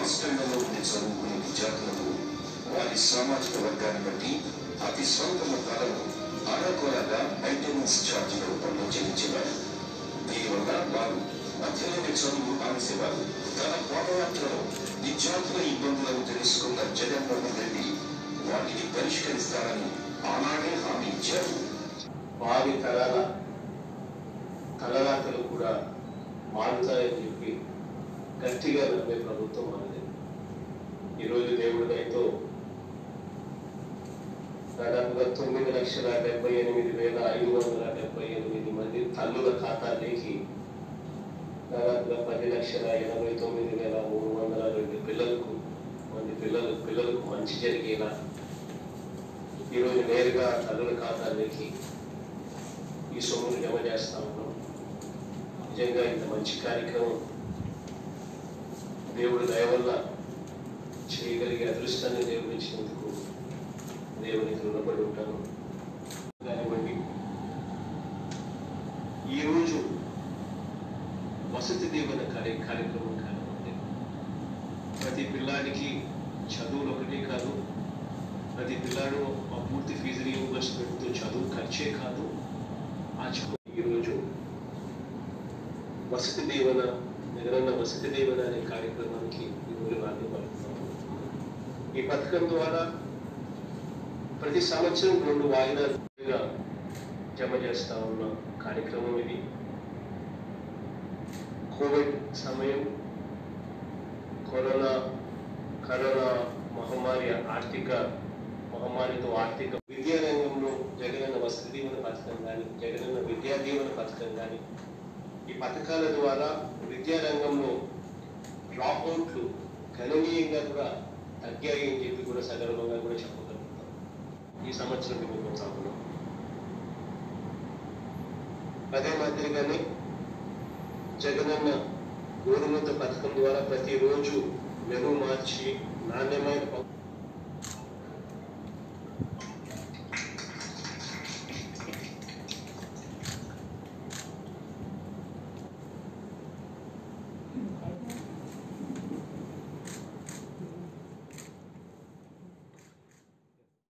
హాస్టళ్లలో ఉండి చదువుకునే విద్యార్థులకు వారి సామాజిక వర్గాన్ని బట్టి అతి స్వల్ప మొత్తాలను అరకొరగా మెయింటెనెన్స్ ఛార్జీల రూపంలో చెల్లించేవారు దీనివల్ల వారు మధ్యలోని చదువు ఆనేసేవారు తన పాదయాత్రలో విద్యార్థుల ఇబ్బందులను తెలుసుకున్న జగన్మోహన్ రెడ్డి వాటిని పరిష్కరిస్తారని ఆనాడే హామీ ఇచ్చారు భావి తరాల తలరాతలు కూడా మారుతాయని చెప్పి గట్టిగా నమ్మే ప్రభుత్వం మనది ఈరోజు దేవుడి దయతో దాదాపుగా తొమ్మిది లక్షల డెబ్బై ఎనిమిది వేల ఐదు వందల డెబ్బై ఎనిమిది మంది తల్లుల ఖాతాలోకి దాదాపుగా పది లక్షల ఎనభై తొమ్మిది వేల మూడు వందల రెండు పిల్లలకు మంది పిల్లలు పిల్లలకు మంచి జరిగేలా ఈరోజు నేరుగా తల్లుల ఖాతాలోకి ఈ సొమ్మును జమ చేస్తా ఉన్నాం నిజంగా ఇంత మంచి కార్యక్రమం దేవుడి దయ వల్ల చేయగలిగే అదృష్టాన్ని దేవుడు ఇచ్చినందుకు దేవునికి రుణపడి ఉంటాను కానివ్వండి ఈరోజు వసతి దీవెన కార్య కార్యక్రమం కానివ్వండి ప్రతి పిల్లాడికి చదువులు ఒకటే కాదు ప్రతి పిల్లాడు ఆ పూర్తి ఫీజు రీఇంబర్స్మెంట్తో చదువు ఖర్చే కాదు ఆ చదువు ఈరోజు వసతి దీవెన జగనన్న వసతి దీవెన అనే కార్యక్రమానికి ఈరోజు నాంది పలుకుతాము ఈ పథకం ద్వారా ప్రతి సంవత్సరం రెండు వాయిదాలుగా జమ చేస్తా ఉన్న కార్యక్రమం ఇది కోవిడ్ సమయం కరోనా కరోనా మహమ్మారి ఆర్థిక మహమ్మారితో ఆర్థిక విద్యా రంగంలో జగనన్న వసతి దీవెన పథకం కానీ జగనన్న విద్యా దీవెన పథకం కానీ ఈ పథకాల ద్వారా విద్యా రంగంలో డ్రాప్ అవుట్లు గణనీయంగా కూడా తగ్గాయి అని చెప్పి కూడా సగర్వంగా కూడా చెప్పగలుగుతాం ఈ సంవత్సరం ఇవ్వబోతా ఉన్నాం అదే మాదిరిగానే జగనన్న గోరుముద్ద పథకం ద్వారా ప్రతిరోజు మెరుగు మార్చి నాణ్యమైన ప-